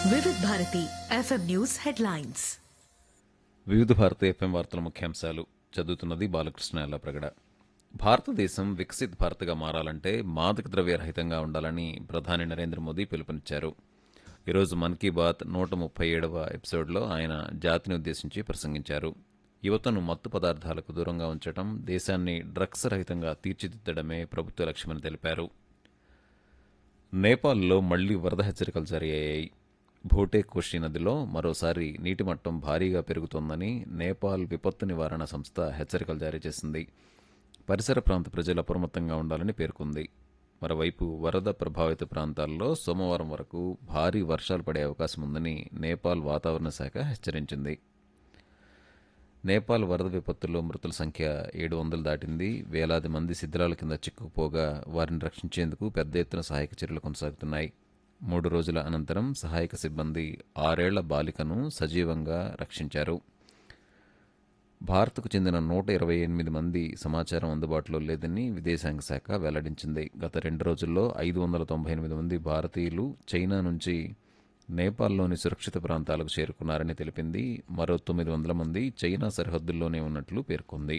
వివిధ Bharati FM news headlines వివిధ భారత ఎఫ్ఎం వార్తల ముఖ్యాంశాలు చదువుతున్నది బాలకృష్ణ ఎల్లప్రగడ భారతదేశం వికసిత్ భారత్గా మారాలంటే మాదక ద్రవ్య రహితంగా ఉండాలని ప్రధాని నరేంద్ర మోదీ పిలుపునిచ్చారు ఈరోజు మన్ కీ బాత్ నూట ముప్పై ఏడవ ఎపిసోడ్లో ఆయన జాతిని ఉద్దేశించి ప్రసంగించారు యువతను మత్తు పదార్థాలకు దూరంగా ఉంచడం దేశాన్ని డ్రగ్స్ రహితంగా తీర్చిదిద్దడమే ప్రభుత్వ లక్ష్యమని తెలిపారు నేపాల్లో మళ్లీ వరద హెచ్చరికలు జారీ అయ్యాయి భూటే కోషి నదిలో మరోసారి నీటి మట్టం భారీగా పెరుగుతోందని నేపాల్ విపత్తు నివారణ సంస్థ హెచ్చరికలు జారీ చేసింది పరిసర ప్రాంత ప్రజలు అప్రమత్తంగా ఉండాలని పేర్కొంది మరోవైపు వరద ప్రభావిత ప్రాంతాల్లో సోమవారం వరకు భారీ వర్షాలు పడే అవకాశం ఉందని నేపాల్ వాతావరణ శాఖ హెచ్చరించింది నేపాల్ వరద విపత్తుల్లో మృతుల సంఖ్య ఏడు వందలు దాటింది వేలాది మంది శిథిలాల కింద చిక్కుకుపోగా వారిని రక్షించేందుకు పెద్ద ఎత్తున సహాయక చర్యలు కొనసాగుతున్నాయి మూడు రోజుల అనంతరం సహాయక సిబ్బంది ఆరేళ్ల బాలికను సజీవంగా రక్షించారు భారత్కు చెందిన నూట ఇరవై ఎనిమిది మంది సమాచారం అందుబాటులో లేదని విదేశాంగ శాఖ వెల్లడించింది గత రెండు రోజుల్లో ఐదు వందల తొంభై ఎనిమిది మంది భారతీయులు చైనా నుంచి నేపాల్లోని సురక్షిత ప్రాంతాలకు చేరుకున్నారని తెలిపింది మరో తొమ్మిది వందల మంది చైనా సరిహద్దుల్లోనే ఉన్నట్లు పేర్కొంది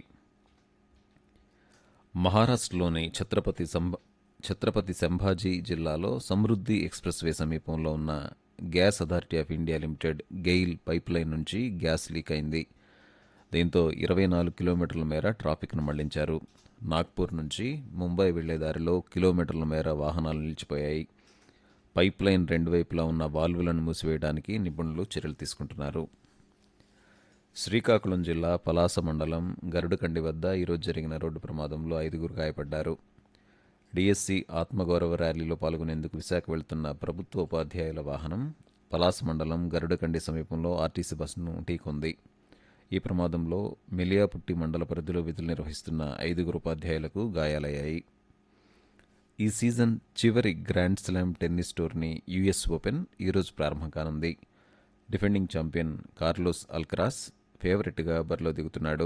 మహారాష్ట్రలోని ఛత్రపతి సంభ ఛత్రపతి సంభాజీ జిల్లాలో సమృద్ధి ఎక్స్ప్రెస్ వే సమీపంలో ఉన్న gas authority of India limited GAIL pipeline నుంచి గ్యాస్ లీక్ అయింది దీంతో ఇరవై నాలుగు కిలోమీటర్ల మేర ట్రాఫిక్ను మళ్లించారు నాగ్పూర్ నుంచి ముంబై వెళ్లే దారిలో కిలోమీటర్ల మేర వాహనాలు నిలిచిపోయాయి పైప్ లైన్ రెండు వైపులా ఉన్న వాల్వులను మూసివేయడానికి నిపుణులు చర్యలు తీసుకుంటున్నారు శ్రీకాకుళం జిల్లా పలాస మండలం గరుడుకండి వద్ద ఈరోజు జరిగిన రోడ్డు ప్రమాదంలో ఐదుగురు గాయపడ్డారు డిఎస్సి ఆత్మగౌరవ ర్యాలీలో పాల్గొనేందుకు విశాఖ వెళ్తున్న ప్రభుత్వ ఉపాధ్యాయుల వాహనం పలాస మండలం గరుడకండి సమీపంలో ఆర్టీసీ బస్సును ఢీకొంది ఈ ప్రమాదంలో మిలియాపుట్టి మండల పరిధిలో విధులు నిర్వహిస్తున్న ఐదుగురు ఉపాధ్యాయులకు గాయాలయ్యాయి ఈ సీజన్ చివరి grand slam tennis tourney US open ఈరోజు ప్రారంభం కానుంది డిఫెండింగ్ ఛాంపియన్ కార్లోస్ అల్కరాస్ ఫేవరెట్గా బరిలో దిగుతున్నాడు